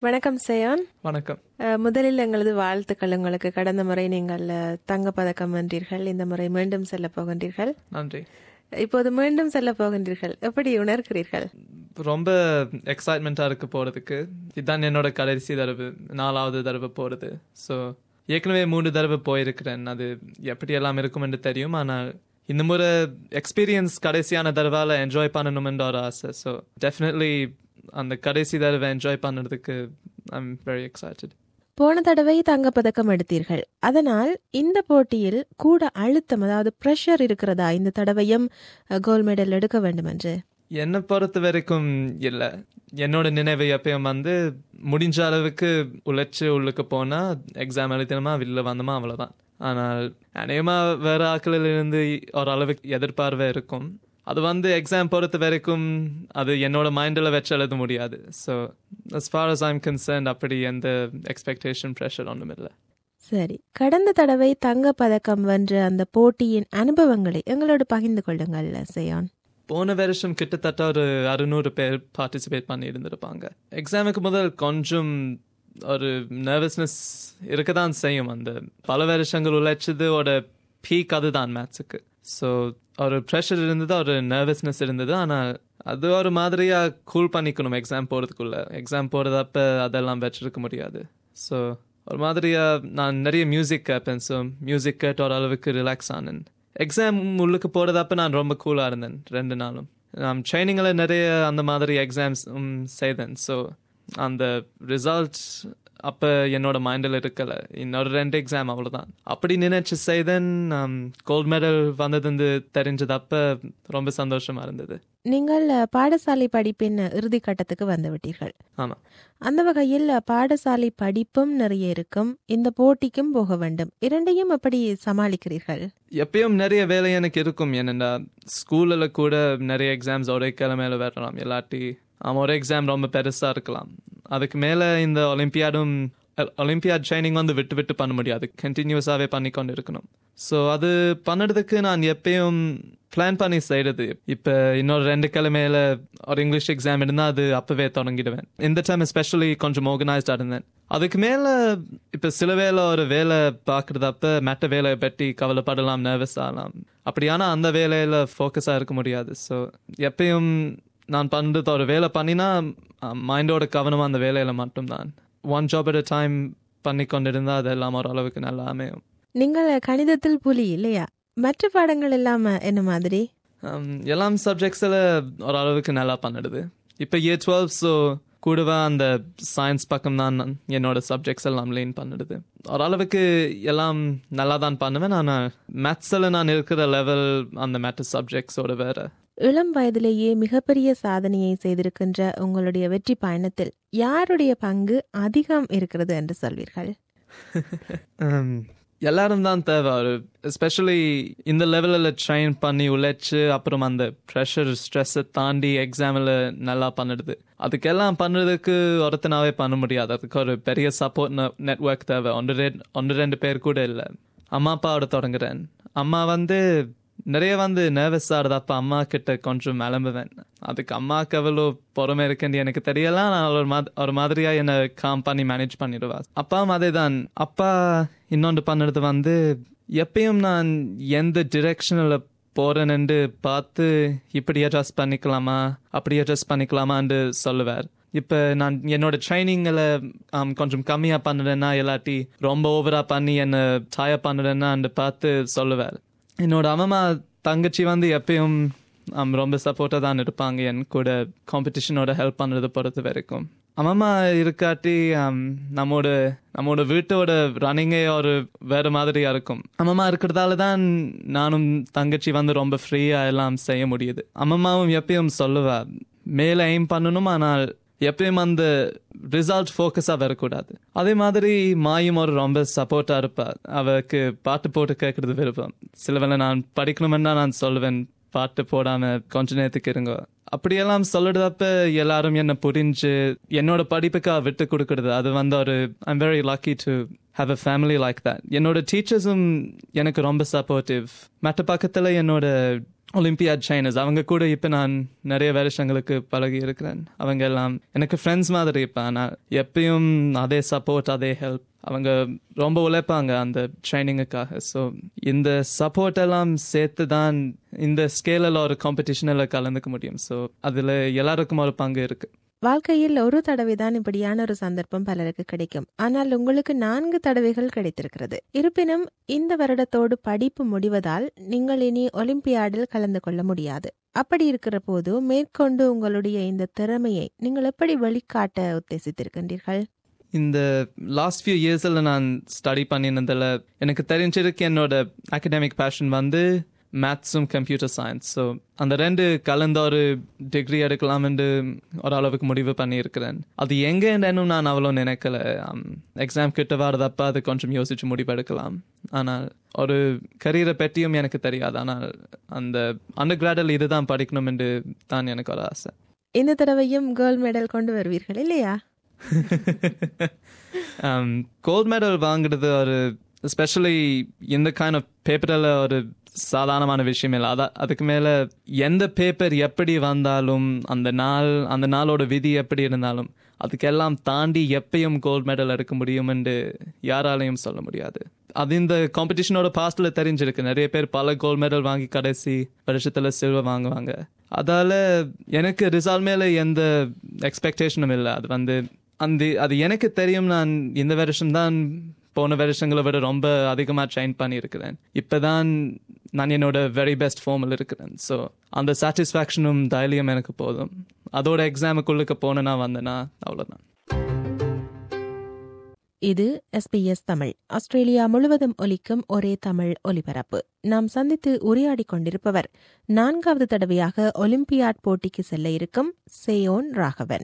வணக்கம் சேயான் வணக்கம் அஹ், முதலில் எங்களது வாழ்த்துக்கள் உங்களுக்கு கடந்த முறை நீங்கள் அஹ், தங்கப்பதக்கம் வென்றீர்கள் இந்த முறை மீண்டும் செல்ல போகின்றீர்கள் நன்றி இப்போது மீண்டும் செல்ல போகின்றீர்கள் எப்படி உணர்கிறீர்கள் ரொம்ப எக்ஸைட்மெண்ட்டாக இருக்கு போகிறதுக்கு இதுதான் என்னோட கடைசி தடவை நாலாவது தடவை போகிறது ஸோ ஏற்கனவே மூணு தடவை போயிருக்கிறேன் அது எப்படி எல்லாம் இருக்கும் என்று தெரியும் ஆனால் இந்த முறை எக்ஸ்பீரியன்ஸ் கடைசியான தடவால என்ஜாய் பண்ணணுமென்ற ஒரு ஆசை ஸோ டெஃபினெட்லி அந்த கடைசி தடவை என்ஜாய் பண்ணுறதுக்கு ஐ எம் வெரி எக்ஸைட்டட் போன தடவை தங்கப்பதக்கம் எடுத்தீர்கள் அதனால் இந்த போட்டியில் கூட அழுத்தம் அதாவது பிரஷர் இருக்கிறதா இந்த தடவையும் கோல்ட் மெடல் எடுக்க வேண்டும் என்று என்னை பொறுத்த வரைக்கும் இல்லை என்னோட நினைவு எப்பயும் வந்து முடிஞ்ச அளவுக்கு உழைச்சு உள்ளுக்கு போனா எக்ஸாம் எழுதினமா வெளில வந்தோமா அவ்வளவுதான் ஆனால் அநேகமா வேற ஆக்களில் இருந்து ஓரளவுக்கு எதிர்பார்வை இருக்கும் அது வந்து எக்ஸாம் பொறுத்த வரைக்கும் அது என்னோட மைண்டில் வச்சு எழுத முடியாது so as far as I'm concerned அப்படி எந்த எக்ஸ்பெக்டேஷன் ப்ரெஷர் ஒன்றும் இல்லை சரி கடந்த தடவை தங்கப்பதக்கம் வென்ற அந்த போட்டியின் அனுபவங்களை எங்களோடு பகிர்ந்து கொள்ளுங்கள் சேயான் போன வருஷம் கிட்டத்தட்ட ஒரு அறுநூறு பேர் பார்ட்டிசிபேட் பண்ணி இருந்திருப்பாங்க எக்ஸாமுக்கு முதல் கொஞ்சம் ஒரு நர்வஸ்னஸ் இருக்க தான் செய்யும் அந்த பல வருஷங்கள் உழைச்சதோட பீக் அதுதான் மேத்ஸுக்கு ஸோ ஒரு ப்ரெஷர் இருந்தது ஒரு நர்வஸ்னஸ் இருந்தது ஆனால் அது ஒரு மாதிரியா கூல் பண்ணிக்கணும் எக்ஸாம் போகிறதுக்குள்ள எக்ஸாம் போகிறதப்ப அதெல்லாம் வச்சிருக்க முடியாது ஸோ ஒரு மாதிரியா நான் நிறைய மியூசிக் கேட்பேன் ஸோ மியூசிக் கேட்டு ஒரு அளவுக்கு ரிலாக்ஸ் ஆனேன் எக்ஸாம் உள்ளுக்கு போகிறதப்ப நான் ரொம்ப கூலாக இருந்தேன் ரெண்டு நாளும் நான் ட்ரைனிங்கில் நிறைய அந்த மாதிரி எக்ஸாம்ஸ் செய்தேன் ஸோ அந்த ரிசல்ட் அப்போ என்னோட மைண்டில் இருக்கல இன்னொரு ரெண்டு எக்ஸாம் அவ்வளோதான் அப்படி நினைச்சு செய்தேன் கோல்ட் மெடல் வந்தது தெரிஞ்சதப்ப ரொம்ப சந்தோஷமா இருந்தது நீங்கள் அஹ், பாடசாலை படிப்பின் இறுதி கட்டத்துக்கு வந்து விட்டீர்கள் ஆமாம் அந்த வகையில் அஹ், பாடசாலை படிப்பும் நிறைய இருக்கும் இந்த போட்டிக்கும் போக வேண்டும் இரண்டையும் எப்படி சமாளிக்கிறீர்கள் எப்பயும் நிறைய வேலை எனக்கு இருக்கும் என்னென்னா ஸ்கூலில் கூட நிறைய எக்ஸாம்ஸ் ஒரே கிழமையில வரலாம் இல்லாட்டி ஆமாம் ஒரு எக்ஸாம் ரொம்ப பெருசாக இருக்கலாம் அதுக்கு மேலே இந்த ஒலிம்பியாடும் ஒலிம்பியாட் ட்ரைனிங் வந்து விட்டு விட்டு பண்ண முடியாது கண்டினியூஸாகவே பண்ணி கொண்டு இருக்கணும் ஸோ அது பண்ணுறதுக்கு நான் எப்பயும் பிளான் பண்ணி செய்கிறது இப்போ இன்னொரு ரெண்டு கிழமையில ஒரு இங்கிலீஷ் எக்ஸாம் இருந்தால் அது அப்போவே தொடங்கிடுவேன் இந்த டைம் எஸ்பெஷலி கொஞ்சம் ஆர்கனைஸ்டாக இருந்தேன் அதுக்கு மேலே இப்போ சில வேலை ஒரு வேலை பார்க்குறதப்ப மற்ற வேலையை பற்றி கவலைப்படலாம் நர்வஸ் ஆகலாம் அப்படியானா அந்த வேலையில் ஃபோக்கஸாக இருக்க முடியாது ஸோ எப்பயும் நான் பண்ணுறது ஒரு வேலை பண்ணினா மைண்டோட கவனம் அந்த வேலையில் மட்டும்தான் ஒன் ஜாப் அட் டைம் பண்ணி கொண்டிருந்தா அதெல்லாம் ஓரளவுக்கு நல்லா அமையும் நீங்கள் கணிதத்தில் புலி இல்லையா மற்ற பாடங்கள் எல்லாம் என்ன மாதிரி Um, எல்லாம் சப்ஜெக்ட்ஸில் ஓரளவுக்கு நல்லா பண்ணிடுது இப்போ ஏ டுவெல் ஸோ கூடவே அந்த சயின்ஸ் பக்கம் தான் நான் என்னோட சப்ஜெக்ட்ஸ் எல்லாம் லீன் பண்ணிடுது ஓரளவுக்கு எல்லாம் நல்லா தான் பண்ணுவேன் ஆனால் மேத்ஸில் நான் இருக்கிற லெவல் அந்த மேட்ரு சப்ஜெக்ட்ஸோட வேற இளம் வயதிலேயே மிகப்பெரிய சாதனையை செய்திருக்கின்ற உங்களுடைய வெற்றி பயணத்தில் யாருடைய பங்கு அதிகம் இருக்கிறது என்று சொல்வீர்கள் Um, எல்லாரும் தான் தேவை ஒரு எஸ்பெஷலி இந்த லெவலில் ட்ரெயின் பண்ணி உழைச்சு அப்புறம் அந்த ப்ரெஷர் ஸ்ட்ரெஸ்ஸை தாண்டி எக்ஸாமில் நல்லா பண்ணுறது அதுக்கெல்லாம் பண்ணுறதுக்கு ஒருத்தனாவே பண்ண முடியாது அதுக்கு ஒரு பெரிய சப்போர்ட் நெட்ஒர்க் தேவை ஒன்று ரெண்டு ஒன்று ரெண்டு பேர் கூட இல்லை அம்மா அப்பாவோட தொடங்குறேன் அம்மா வந்து நிறைய வந்து நர்வஸ் ஆடுறதப்ப அம்மா கிட்ட கொஞ்சம் மிளம்புவேன் அதுக்கு அம்மாவுக்கு எவ்வளோ பொறுமை இருக்குன்னு எனக்கு தெரியல நான் ஒரு மாதிரி ஒரு மாதிரியா என்னை காம் பண்ணி மேனேஜ் பண்ணிடுவா அப்பாவும் அதே தான் அப்பா இன்னொன்று பண்ணுறது வந்து எப்பயும் நான் எந்த டிரெக்ஷனில் போறேன்னு பார்த்து இப்படி அட்ஜஸ்ட் பண்ணிக்கலாமா அப்படி அட்ஜஸ்ட் பண்ணிக்கலாமான்னு சொல்லுவார் இப்போ நான் என்னோட ட்ரைனிங்கில் கொஞ்சம் கம்மியாக பண்ணுறேன்னா இல்லாட்டி ரொம்ப ஓவராக பண்ணி என்னை சாய பண்ணுறேன்னா பார்த்து சொல்லுவார் என்னோட அம்மா தங்கச்சி வந்து எப்பயும் um, ரொம்ப சப்போர்ட்டாக தான் இருப்பாங்க என் கூட காம்படிஷனோட ஹெல்ப் பண்ணுறது பொறுத்த வரைக்கும் அம்மா இருக்காட்டி um, நம்மோட நம்மோட வீட்டோட ரன்னிங்கே ஒரு வேற மாதிரியா இருக்கும் அம்மா இருக்கிறதால தான் நானும் தங்கச்சி வந்து ரொம்ப ஃப்ரீயா எல்லாம் செய்ய முடியுது அம்மாவும் எப்பயும் சொல்லுவா மேலே எய்ம் பண்ணணும் ஆனால் எப்பயும் அந்த ரிசல்ட் ஃபோக்கஸாக வரக்கூடாது அதே மாதிரி மாயும் ஒரு ரொம்ப சப்போர்ட்டாக இருப்பா அவருக்கு பாட்டு போட்டு கேட்கறது விருப்பம் சில வேளை நான் படிக்கணுமென்னா நான் சொல்லுவேன் பாட்டு போடாம கொஞ்ச நேரத்துக்கு இருங்க அப்படியெல்லாம் சொல்லுறதப்ப எல்லாரும் என்ன புரிஞ்சு என்னோட படிப்புக்காக விட்டு கொடுக்கறது அது வந்து ஒரு I'm very lucky to have a family like that என்னோட டீச்சர்ஸும் எனக்கு ரொம்ப சப்போர்ட்டிவ் மற்ற பக்கத்தில் என்னோட ஒலிம்பியாட் சைனஸ் அவங்க கூட இப்போ நான் நிறைய வருஷங்களுக்கு பழகி இருக்கிறேன் அவங்க எல்லாம் எனக்கு ஃப்ரெண்ட்ஸ் மாதிரி இப்போ ஆனால் எப்பயும் அதே சப்போர்ட் அதே ஹெல்ப் அவங்க ரொம்ப உழைப்பாங்க அந்த ட்ரைனிங்குக்காக ஸோ இந்த சப்போர்ட் எல்லாம் சேர்த்து தான் இந்த ஸ்கேலில் ஒரு காம்படிஷனில் கலந்துக்க முடியும் ஸோ அதில் எல்லாருக்கும் ஒரு பங்கு இருக்கு வாழ்க்கையில் ஒரு தடவை தான் இப்படியான ஒரு சந்தர்ப்பம் பலருக்கு கிடைக்கும் ஆனால் உங்களுக்கு நான்கு தடவைகள் கிடைத்திருக்கிறது இருப்பினும் இந்த வருடத்தோடு படிப்பு முடிவதால் நீங்கள் இனி ஒலிம்பியாடில் கலந்து கொள்ள முடியாது அப்படி இருக்கிற போது மேற்கொண்டு உங்களுடைய இந்த திறமையை நீங்கள் எப்படி வெளிக்காட்ட உத்தேசித்திருக்கின்றீர்கள் இந்த லாஸ்ட் ஃபியூ இயர்ஸில் நான் ஸ்டடி பண்ணினதில் எனக்கு தெரிஞ்சிருக்கு என்னோட அகடமிக் பேஷன் வந்து மேத்ஸும் கம்ப்யூட்டர் சயின்ஸ் ஸோ அந்த ரெண்டு கலந்த ஒரு டிகிரி எடுக்கலாம்னு ஓரளவுக்கு முடிவு பண்ணியிருக்கிறேன் அது எங்கேன்னு நான் அவ்வளோ நினைக்கல எக்ஸாம் கிட்ட வரதப்ப அது கொஞ்சம் யோசிச்சு முடிவு எடுக்கலாம் ஆனால் ஒரு கரியரை பற்றியும் எனக்கு தெரியாது ஆனால் அந்த அண்டர் கிராடில் இதுதான் படிக்கணும் என்று தான் எனக்கு ஒரு ஆசை இந்த தடவையும் கோல்ட் மெடல் கொண்டு வருவீர்கள் இல்லையா கோல்ட் மெடல் வாங்குறது ஒரு எஸ்பெஷலி இந்த கைண்ட் ஆஃப் பேப்பரில் ஒரு சாதாரணமான விஷயம் இல்லை அதான் அதுக்கு மேலே எந்த பேப்பர் எப்படி வந்தாலும் அந்த நாள் அந்த நாளோட விதி எப்படி இருந்தாலும் அதுக்கெல்லாம் தாண்டி எப்பயும் கோல்ட் மெடல் எடுக்க முடியும் என்று யாராலையும் சொல்ல முடியாது அது இந்த காம்படிஷனோட பாஸ்டில் தெரிஞ்சிருக்கு நிறைய பேர் பல கோல்ட் மெடல் வாங்கி கடைசி வருஷத்தில் சில்வர் வாங்குவாங்க அதால எனக்கு ரிசால்ட் மேலே எந்த எக்ஸ்பெக்டேஷனும் இல்லை அது வந்து அந்த அது எனக்கு தெரியும் நான் இந்த வருஷம் தான் போன வருஷங்களை விட ரொம்ப அதிகமாக ட்ரைன் பண்ணியிருக்கிறேன் இப்போ தான் நான் என்னோட வெரி பெஸ்ட் ஃபார்மில் இருக்கிறேன் ஸோ அந்த சாட்டிஸ்ஃபேக்ஷனும் தைரியம் எனக்கு போதும் அதோட எக்ஸாமுக்குள்ளுக்கு போனேன்னா வந்தேன்னா அவ்வளோதான் இது எஸ்பிஎஸ் தமிழ் ஆஸ்திரேலியா முழுவதும் ஒலிக்கும் ஒரே தமிழ் ஒலிபரப்பு நாம் சந்தித்து உரையாடி கொண்டிருப்பவர் நான்காவது தடவையாக ஒலிம்பியாட் போட்டிக்கு செல்ல இருக்கும் சேயோன் ராகவன்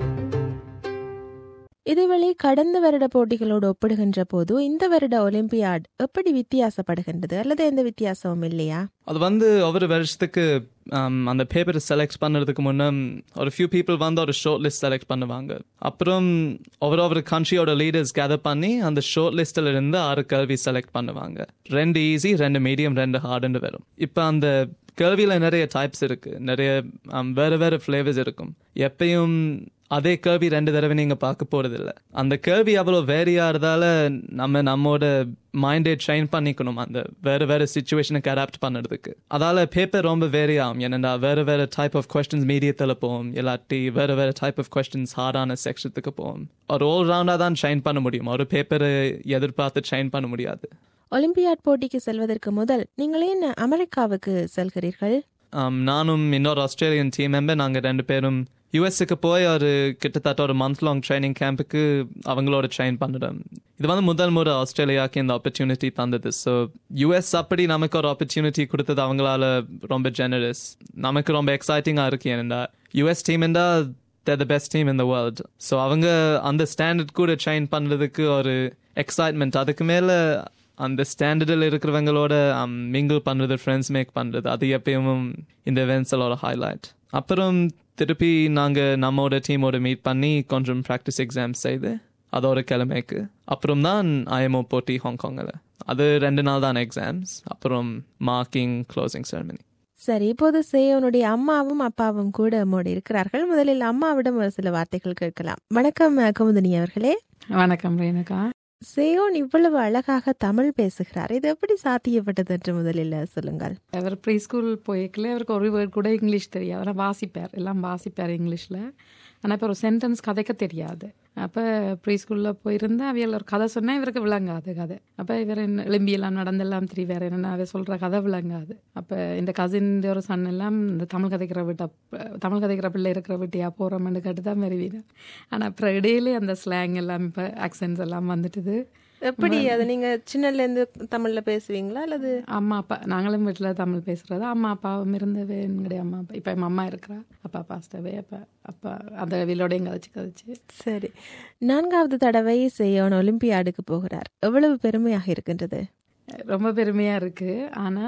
இதேவேளை கடந்த வருட போட்டிகளோடு ஒப்பிடுகின்ற போது இந்த வருட ஒலிம்பியாட் எப்படி வித்தியாசப்படுகின்றது அல்லது எந்த வித்தியாசமும் இல்லையா அது வந்து ஒவ்வொரு வருஷத்துக்கு அந்த பேப்பரை செலக்ட் பண்ணுறதுக்கு முன்னே ஒரு ஃபியூ பீப்புள் வந்து ஒரு ஷார்ட் லிஸ்ட் செலக்ட் பண்ணுவாங்க அப்புறம் ஒவ்வொரு ஒவ்வொரு கண்ட்ரியோட லீடர்ஸ் கேதர் பண்ணி அந்த ஷார்ட் லிஸ்டில் இருந்து ஆறு கேள்வி செலக்ட் பண்ணுவாங்க ரெண்டு ஈஸி ரெண்டு மீடியம் ரெண்டு ஹார்டுன்னு வரும் இப்போ அந்த கேள்வியில் நிறைய டைப்ஸ் இருக்கு நிறைய வேறு வேறு ஃப்ளேவர்ஸ் இருக்கும் எப்பயும் அதே கேள்வி ரெண்டு தடவை நீங்க பார்க்க போறது இல்ல அந்த கேள்வி அவ்வளோ வேரியா இருந்தால நம்ம நம்மோட மைண்டை ட்ரைன் பண்ணிக்கணும் அந்த வேற வேற சுச்சுவேஷனுக்கு அடாப்ட் பண்ணுறதுக்கு அதால பேப்பர் ரொம்ப வேரி ஆகும் ஏன்னா வேற வேற டைப் ஆஃப் கொஸ்டின்ஸ் மீடியத்தில் போகும் இல்லாட்டி வேற வேற டைப் ஆஃப் கொஸ்டின்ஸ் ஹார்டான செக்ஷனுக்கு போகும் ஒரு ஆல் ரவுண்டாக தான் ட்ரைன் பண்ண முடியும் ஒரு பேப்பரை எதிர்பார்த்து ட்ரைன் பண்ண முடியாது ஒலிம்பியாட் போட்டிக்கு செல்வதற்கு முதல் நீங்கள் ஏன் அமெரிக்காவுக்கு செல்கிறீர்கள் நானும் இன்னொரு ஆஸ்திரேலியன் டீம் மெம்பர் நாங்கள் ரெண்டு பேரும் யூஎஸ்க்கு போய் ஒரு கிட்டத்தட்ட ஒரு மந்த் லாங் ட்ரைனிங் கேம்புக்கு அவங்களோட ட்ரெயின் பண்ணிடும் இது வந்து முதல் முறை ஆஸ்திரேலியாவுக்கு இந்த ஆப்பர்ச்சுனிட்டி தந்தது ஸோ யூஎஸ் அப்படி நமக்கு ஒரு ஆப்பர்ச்சுனிட்டி கொடுத்தது அவங்களால ரொம்ப ஜெனரஸ் நமக்கு ரொம்ப எக்ஸைட்டிங்காக இருக்கு ஏன்னா யூஎஸ் டீம் என்றா they're the best team in the world so அவங்க அந்த ஸ்டாண்டர்ட் கூட ட்ரெயின் பண்ணுறதுக்கு ஒரு எக்ஸைட்மெண்ட் அதுக்கு மேலே அந்த ஸ்டாண்டர்டில் இருக்கிறவங்களோட மிங்கிள் பண்ணுறது ஃப்ரெண்ட்ஸ் மேக் பண்ணுறது அது எப்பயும் இந்த இவெண்ட்ஸலோட ஹைலைட் அப்புறம் திருப்பி நாங்கள் நம்மோட டீமோட மீட் பண்ணி கொஞ்சம் ப்ராக்டிஸ் எக்ஸாம் செய்து அதோட கிழமைக்கு அப்புறம் தான் ஐஎம்ஓ போட்டி ஹாங்காங்கில் அது ரெண்டு நாள் தான் எக்ஸாம்ஸ் அப்புறம் மார்க்கிங் க்ளோசிங் செரமனி சரி இப்போது சேயோனுடைய அம்மாவும் அப்பாவும் கூட நம்மோடு இருக்கிறார்கள் முதலில் அம்மாவிடம் ஒரு சில வார்த்தைகள் கேட்கலாம் வணக்கம் குமுதினி அவர்களே வணக்கம் ரேணுகா சேயோன் இவ்வளவு அழகாக தமிழ் பேசுகிறார் இது எப்படி சாத்தியப்பட்டது என்று முதலில் சொல்லுங்கள் அவர் ப்ரீ ஸ்கூல் போய்க்கல அவருக்கு ஒரு வேர்ட் கூட இங்கிலீஷ் தெரியாது ஆனால் வாசிப்பார் எல்லாம் வாசிப்பார் இங்கிலீஷில் ஆனால் இப்போ ஒரு சென்டென்ஸ் கதைக்க தெரியாது அப்போ ப்ரீ ஸ்கூலில் போயிருந்தா அவையில் ஒரு கதை சொன்னால் இவருக்கு விளங்காது கதை அப்போ இவர் எலும்பியெல்லாம் நடந்தெல்லாம் திரி வேறு என்னென்ன அவை சொல்கிற கதை விளங்காது அப்போ இந்த கசின் ஒரு சன் எல்லாம் இந்த தமிழ் கதைக்கிற வீட்டை தமிழ் கதைக்கிற பிள்ளை இருக்கிற வீட்டையா போகிறோம்னு கேட்டு தான் வருவீங்க ஆனால் அப்புறம் இடையிலே அந்த ஸ்லாங் எல்லாம் இப்போ ஆக்சன்ஸ் எல்லாம் வந்துட்டுது எப்படி அது நீங்க சின்னல இருந்து தமிழ்ல பேசுவீங்களா அல்லது அம்மா அப்பா நாங்களும் வீட்டில் தமிழ் பேசுறது அம்மா அப்பாவும் இருந்தவே எங்களுடைய அம்மா அப்பா இப்போ என் அம்மா இருக்கிறா அப்பா பாஸ்டவே அப்பா அப்பா அந்த வீலோடையும் கதைச்சு கதைச்சு சரி நான்காவது தடவை சேயோன் ஒலிம்பியாடுக்கு போகிறார் எவ்வளவு பெருமையாக இருக்கின்றது ரொம்ப பெருமையாக இருக்குது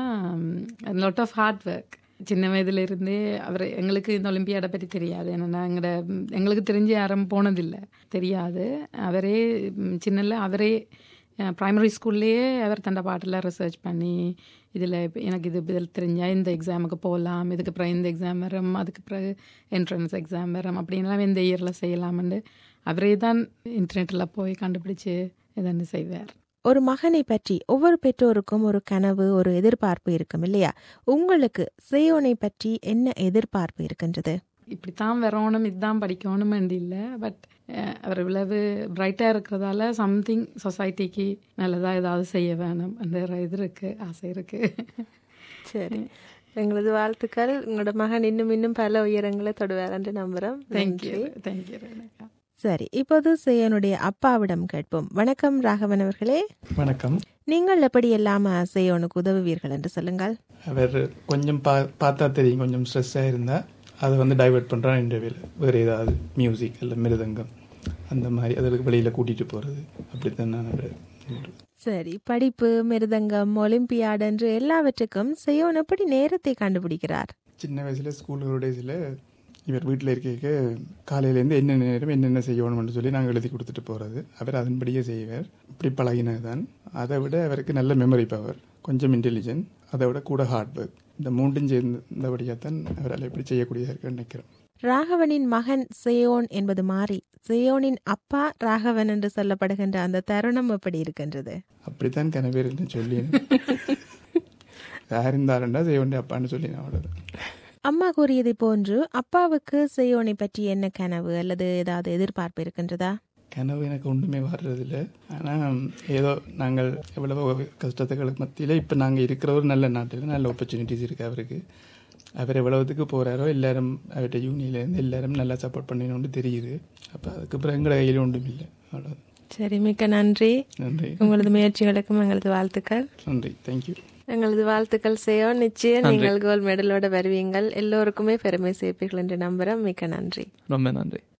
ஆனால் லாட் ஆஃப் ஹார்ட் ஒர்க் சின்ன வயதுலேருந்தே அவர் எங்களுக்கு இந்த ஒலிம்பியாடை பற்றி தெரியாது என்னென்னா எங்களோட எங்களுக்கு தெரிஞ்சு யாரும் போனதில்லை தெரியாது அவரே சின்னல அவரே ப்ரைமரி ஸ்கூல்லேயே அவர் தண்ட பாட்டில் ரிசர்ச் பண்ணி இதில் எனக்கு இது இதில் தெரிஞ்சால் இந்த எக்ஸாமுக்கு போகலாம் இதுக்கு அப்புறம் இந்த எக்ஸாம் வரும் அதுக்கு பிறகு என்ட்ரன்ஸ் எக்ஸாம் வரும் அப்படின்லாம் இந்த இயரில் செய்யலாம்னு அவரே தான் இன்டர்நெட்டில் போய் கண்டுபிடிச்சு இதன்னு செய்வார் ஒரு மகனை பற்றி ஒவ்வொரு பெற்றோருக்கும் ஒரு கனவு ஒரு எதிர்பார்ப்பு இருக்கும் இல்லையா உங்களுக்கு சேயோனை பற்றி என்ன எதிர்பார்ப்பு இருக்கின்றது இப்படித்தான் வரணும் இதுதான் படிக்கணும் இல்லை பட் அவர் இவ்வளவு பிரைட்டாக இருக்கிறதால சம்திங் சொசைட்டிக்கு நல்லதாக ஏதாவது செய்ய வேணும் அந்த இது இருக்கு ஆசை இருக்கு சரி எங்களது வாழ்த்துக்கள் உங்களோட மகன் இன்னும் இன்னும் பல உயரங்களை தொடுவார் என்று நம்புறோம் தேங்க்யூ தேங்க்யூ ரேணுகா சரி இப்போது சேயனுடைய அப்பாவிடம் கேட்போம் வணக்கம் ராகவன் அவர்களே வணக்கம் நீங்கள் எப்படி எல்லாம் சேயோனுக்கு உதவுவீர்கள் என்று சொல்லுங்கள் அவர் கொஞ்சம் பா பார்த்தா தெரியும் கொஞ்சம் ஸ்ட்ரெஸ்ஸாக இருந்தால் அதை வந்து டைவெர்ட் பண்ணுறான் இன்டர்வியூவில் வேறு ஏதாவது மியூசிக் இல்லை மிருதங்கம் அந்த மாதிரி அதற்கு வெளியில் கூட்டிகிட்டு போகிறது அப்படித்தான் நான் அவரை சரி படிப்பு மிருதங்கம் ஒலிம்பியாட் என்று எல்லாவற்றுக்கும் செய்யோன் எப்படி நேரத்தை கண்டுபிடிக்கிறார் சின்ன வயசில் ஸ்கூல் டேஸில் இவர் வீட்டில் இருக்க காலையிலேருந்து என்னென்ன நேரம் என்னென்ன செய்யணும்னு சொல்லி நாங்கள் எழுதி கொடுத்துட்டு போகிறது அவர் அதன்படியே செய்வார் இப்படி பழகினது தான் அதை விட அவருக்கு நல்ல மெமரி பவர் கொஞ்சம் இன்டெலிஜென்ட் அதை விட கூட ஹார்ட் ஒர்க் இந்த மூன்றும் சேர்ந்தபடியாக தான் அவரால் எப்படி செய்யக்கூடியதாக இருக்குன்னு நினைக்கிறேன் ராகவனின் மகன் சேயோன் என்பது மாறி சேயோனின் அப்பா ராகவன் என்று சொல்லப்படுகின்ற அந்த தருணம் எப்படி இருக்கின்றது அப்படித்தான் கனவேர்னு சொல்லி யார் இருந்தாருண்டா செய்யோண்டி அப்பான்னு சொல்லி நான் அவ்வளோதான் அம்மா கூறியதை போன்று அப்பாவுக்கு சேயோனை பற்றி என்ன கனவு அல்லது ஏதாவது எதிர்பார்ப்பு இருக்கின்றதா கனவு எனக்கு ஒன்றுமே வர்றதில்ல ஆனால் ஏதோ நாங்கள் எவ்வளவோ கஷ்டத்துகளுக்கு மத்தியில் இப்போ நாங்கள் இருக்கிற ஒரு நல்ல நாட்டில் நல்ல ஆப்பர்ச்சுனிட்டிஸ் இருக்குது அவருக்கு அவர் எவ்வளவுக்கு போகிறாரோ எல்லாரும் அவர்கிட்ட யூனியிலேருந்து எல்லாரும் நல்லா சப்போர்ட் பண்ணினோன்னு தெரியுது அப்போ அதுக்கப்புறம் எங்களை கையில் ஒன்றும் இல்லை அவ்வளோதான் சரி மிக்க நன்றி நன்றி உங்களது முயற்சிகளுக்கும் எங்களது வாழ்த்துக்கள் நன்றி தேங்க்யூ எங்களது வாழ்த்துக்கள் செய்யோம் நிச்சயம் நீங்கள் கோல்ட் மெடலோட வருவீங்கள் எல்லோருக்குமே பெருமை சேர்ப்பீர்கள் என்று நம்புறோம் மிக்க நன்றி ரொம்ப நன்றி